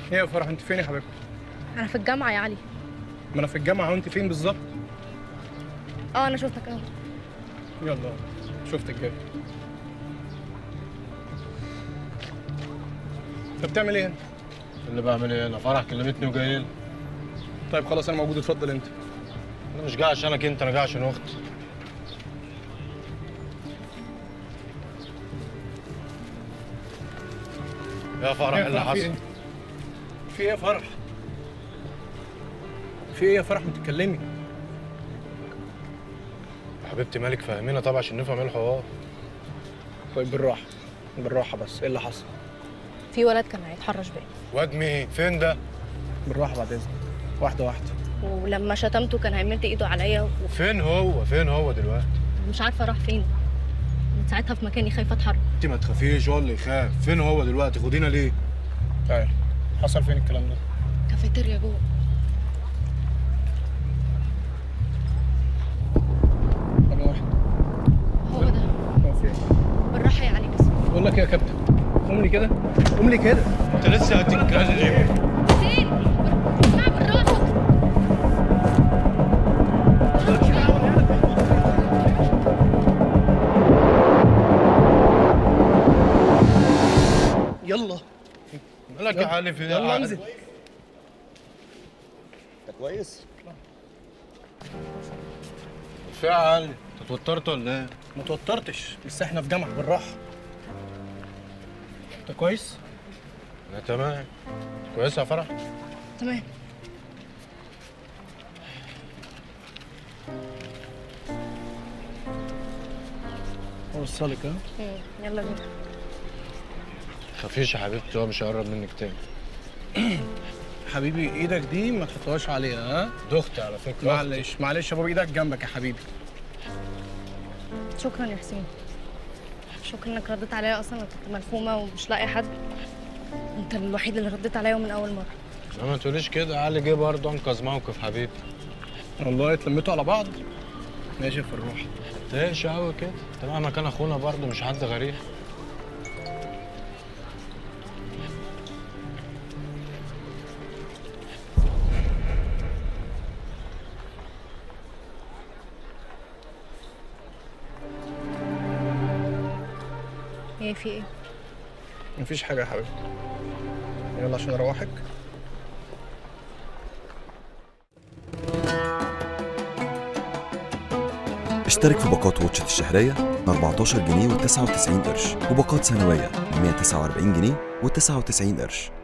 ايه يا فرح انت فين يا حبيبتي انا في الجامعه يا علي ما انا في الجامعه وانت فين بالظبط اه انا شفتك اهو يلا شفتك جاي انت بتعمل ايه هنا اللي بعمل ايه انا فرح كلمتني وجاي لي. طيب خلاص انا موجود اتفضل انت انا مش جاي عشانك انت انا جاي عشان اختي يا فرح إيه إيه يا اللي فرح، في حصل إيه؟ في ايه يا فرح في ايه يا فرح ما تتكلمي حبيبتي مالك فاهمينا طبعا عشان نفهم ايه الحوار طيب بالراحه بالراحه بس ايه اللي حصل في ولد كان هيتحرش بيا واد مين فين ده بالراحه بعد اذنك واحده واحده ولما شتمته كان هيمد ايده عليا فين هو فين هو دلوقتي ومش عارفه راح فين من ساعتها في مكاني خايفه اتحرك انت ما تخافيش هو اللي يخاف فين هو دلوقتي خدينا ليه تعال حصل فين الكلام ده كافيتيريا جوه انا واحد هو ده هو في ايه بالراحه يا علي بس بقول لك ايه يا كابتن قوم لي كده قوم لي كده انت لسه هتتكلم حسين اسمع بالراحه يلا مالك يا علي في إيه؟ يلا انزل انت كويس؟ في إيه يا علي انت اتوترت ولا ايه ما توترتش بس احنا في جامعه بالراحه انت كويس انا تمام كويسه يا فرح تمام اوصلك ها مم، يلا بينا خافيش يا حبيبتي هو مش هيقرب منك تاني حبيبي ايدك دي ما تحطهاش عليها ها دختي على فكره معلش معلش يا بابا ايدك جنبك يا حبيبي شكرا يا حسين شكرا انك رديت عليا اصلا انا كنت ملفومه ومش لاقي حد انت الوحيد اللي رديت عليا من اول مره لا ما تقوليش كده علي جه برضه انقذ موقف حبيبي والله اتلميتوا على بعض ماشي في الروح تقش قوي كده انت مهما كان اخونا برضه مش حد غريب ايه في ايه مفيش حاجه يا حبيبتي يلا عشان اروحك اشترك في باقات واتشت الشهرية ب 14 جنيه و99 قرش وباقات سنوية ب 149 جنيه و99 قرش